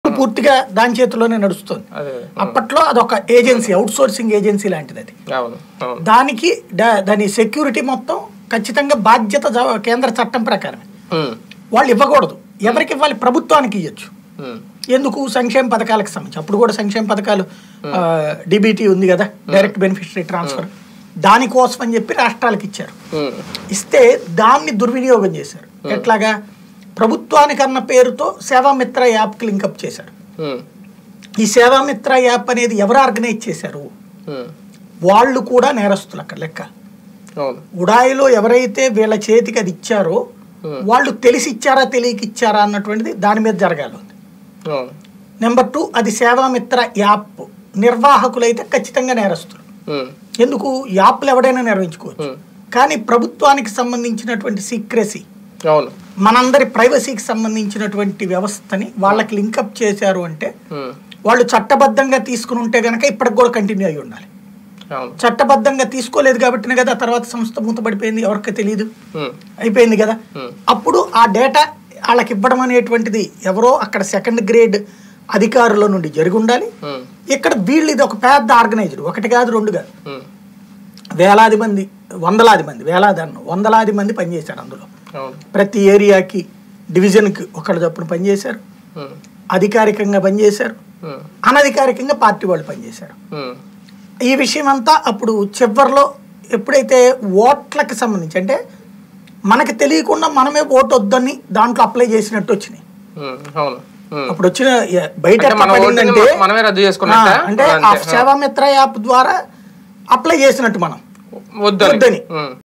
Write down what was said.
పూర్తిగా దాని చేతిలోనే నడుస్తుంది అదే అప్పట్లో అదొక ఏజెన్సీ అవుట్ సోర్సింగ్ ఏజెన్సీ లాంటిది అది అవును అవును దానికి దా- దాని సెక్యూరిటీ మొత్తం ఖచ్చితంగా బాధ్యత జ- కేంద్ర చట్టం ప్రకారమే ఉమ్, వాళ్ళు ఇవ్వకూడదు ఎవరికి ఇవ్వాలి ప్రభుత్వానికి ఇవ్వచ్చు ఉమ్, ఎందుకు సంక్షేమ పథకాలకు సంబంధించి అప్పుడు కూడా సంక్షేమ పథకాలు డిబిటీ ఉంది కదా డైరెక్ట్ బెనిఫిషరీ ట్రాన్స్ఫర్ దానికోసం అని చెప్పి రాష్ట్రాలకు ఇచ్చారు ఉమ్, ఇస్తే దాన్ని దుర్వినియోగం చేశారు ఎట్లాగా ప్రభుత్వానికి అన్న పేరుతో సేవామిత్ర యాప్కి లింకప్ చేశారు ఉమ్, ఈ సేవామిత్ర యాప్ అనేది ఎవరు ఆర్గనైజ్ చేశారు ఉమ్, వాళ్ళు కూడా నేరస్తులు అక్కడ లెక్క అవును ఉడాయిలో ఎవరైతే వీళ్ళ చేతికి అది ఇచ్చారో Hmm. వాళ్ళు తెలిసి ఇచ్చారా తెలియక ఇచ్చారా అన్నటువంటిది దాని మీద జరగాలి ఉంది అవును నెంబర్ టూ అది సేవామిత్ర యాప్ నిర్వాహకులైతే ఖచ్చితంగా నేరస్తులు ఉమ్, ఎందుకు యాప్లు ఎవడైనా నిర్వహించుకోవచ్చు ఉమ్, కానీ ప్రభుత్వానికి సంబంధించినటువంటి సీక్రెసీ అవును మనందరి ప్రైవసీకి సంబంధించినటువంటి వ్యవస్థని వాళ్ళకి లింకప్ చేశారు అంటే ఉమ్, వాళ్ళు చట్టబద్ధంగా తీసుకుని ఉంటే గనక ఇప్పటికి కూడా కంటిన్యూ అయి ఉండాలి అవును చట్టబద్ధంగా తీసుకోలేదు కాబట్టినే కదా ఆ తర్వాత సంస్థ మూతపడిపోయింది ఎవరికి తెలియదు ఉమ్, అయిపోయింది కదా ఉమ్, అప్పుడు ఆ డేటా వాళ్ళకి ఇవ్వడం అనేటువంటిది ఎవరో అక్కడ సెకండ్ గ్రేడ్ అధికారుల నుండి జరిగి ఉండాలి ఉమ్, ఇక్కడ వీళ్ళు ఇది ఒక పెద్ద ఆర్గనైజ్డ్ ఒకటి కాదు రెండు కాదు ఉమ్, వేలాది మంది వందలాది మంది వేలాది అన్న వందలాది మంది పనిచేశారు అందులో అవును ప్రతి ఏరియాకి డివిజన్కి ఒకళ్ళు చొప్పున పనిచేశారు ఉమ్, అధికారికంగా పనిచేశారు ఉమ్, అనధికారికంగా పార్టీ వాళ్ళు పనిచేశారు ఉమ్, ఈ విషయం అంతా అప్పుడు చివరిలో ఎప్పుడైతే ఓట్లకి సంబంధించి అంటే మనకి తెలియకుండా మనమే ఓటు వద్దని దాంట్లో అప్లై చేసినట్టు వచ్చినాయి ఉమ్, అవును ఉమ్. అప్పుడు వచ్చిన ఎ- బయట అంటే ఎట్లా మన ఓటుని పడిందంటే మ- మనమే రద్దు చేసుకున్నట్ట ఆ, అంటే ఆ అంతే. సేవామిత్ర యాప్ ద్వారా అప్లై చేసినట్టు మనం వద్దని వద్దని. ఉమ్,